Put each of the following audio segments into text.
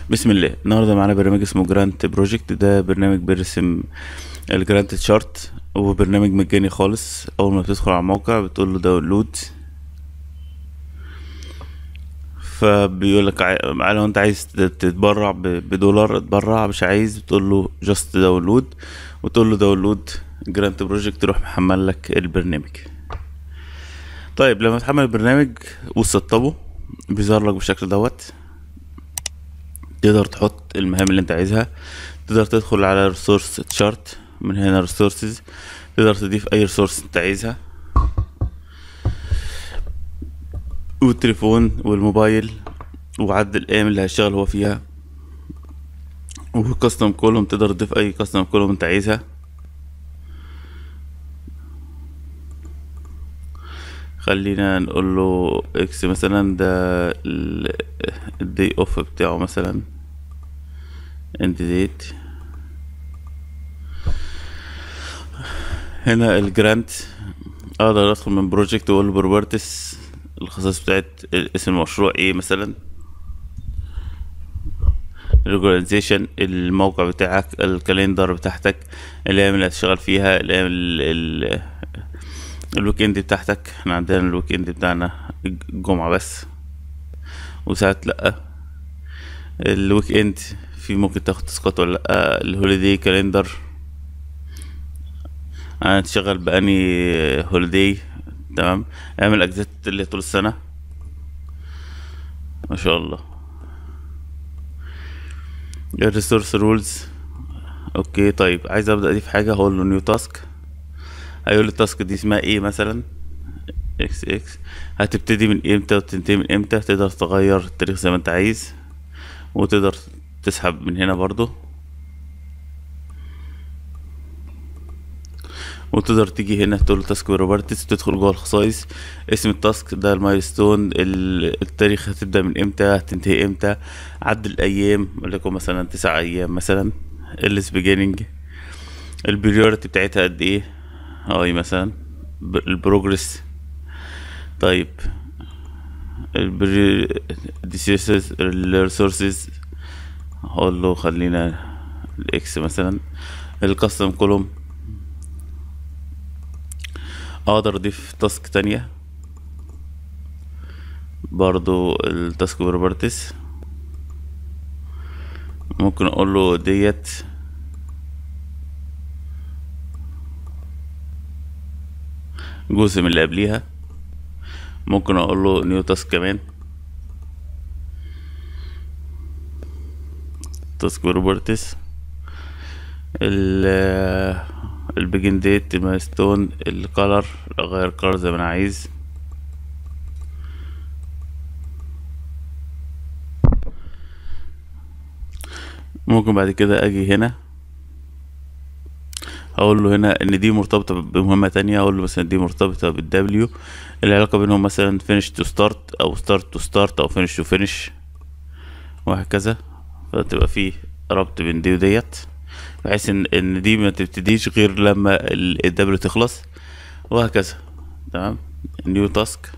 بسم الله النهارده معانا برنامج اسمه جرانت بروجكت ده برنامج بيرسم الجرانت تشارت هو برنامج مجاني خالص اول ما بتدخل على الموقع بتقول له داونلود فبيقول لك لو انت عايز تتبرع ب- بدولار اتبرع مش عايز بتقول له جاست داونلود وتقول له داونلود جرانت بروجكت يروح محمل لك البرنامج طيب لما تحمل البرنامج وتسطبه بيظهر لك بالشكل دوت تقدر تحط المهام اللي انت عايزها تقدر تدخل على ريسورس تشارت من هنا ريسورسز تقدر تضيف اي ريسورس انت عايزها والتليفون والموبايل وعد الايام اللي هيشتغل هو فيها وكاستم كولوم تقدر تضيف اي كاستم كولوم انت عايزها خلينا نقول له اكس مثلا ده الدي اوف بتاعه مثلا اند ديت هنا الجرانت اقدر ادخل من بروجكت واقول له بروبرتس الخصائص بتاعت اسم المشروع ايه مثلا الاورجنايزيشن الموقع بتاعك الكالندر بتاعتك الايام اللي هتشتغل فيها الايام ال- ال- الويك اند بتاعتك احنا عندنا الويك اند بتاعنا الجمعة بس وساعات لأ الويك اند في ممكن تاخد تاسكات ولا لأ الهوليداي كالندر انا هتشغل بأني هوليداي تمام اعمل اجازات اللي هي طول السنة ما شاء الله الريسورس رولز اوكي طيب عايز ابدا اضيف حاجه هقول له نيو تاسك هيقول لي التاسك دي اسمها ايه مثلا اكس اكس هتبتدي من امتى وتنتهي من امتى تقدر تغير التاريخ زي ما انت عايز وتقدر تسحب من هنا برضو وتقدر تيجي هنا تقول تاسك بروبرتيز تدخل جوه الخصائص اسم التاسك ده المايلستون ال- التاريخ هتبدأ من امتى هتنتهي امتى عد الايام وليكن مثلا تسع ايام مثلا الس beginning البريورتي بتاعتها قد ايه اي مثلا ب- البروجرس طيب البري الريسورسز هقول له خلينا الاكس مثلا الكاستم كولوم اقدر اضيف تاسك تانية برضو التاسك بروبرتيز ممكن اقول له ديت جزء من اللي قبليها ممكن اقول له نيو تاسك كمان تاسك بروبرتيز ال البيجن ديت المايلستون الكالر اغير كالر زي ما انا عايز ممكن بعد كده اجي هنا اقول له هنا ان دي مرتبطة بمهمة تانية اقول له مثلا دي مرتبطة بالدبليو العلاقة بينهم مثلا finish to start او start to start او finish to finish وهكذا فتبقى فيه ربط بين دي وديت بحيث ان ان دي ما تبتديش غير لما الدبليو تخلص وهكذا تمام نيو تاسك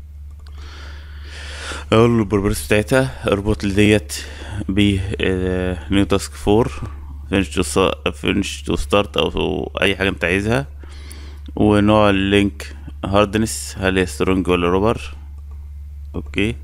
اقول له البروبرس بتاعتها اربط لي ديت ب نيو تاسك 4 فينش تو فينش تو ستارت او اي حاجه انت عايزها ونوع اللينك هاردنس هل هي سترونج ولا روبر اوكي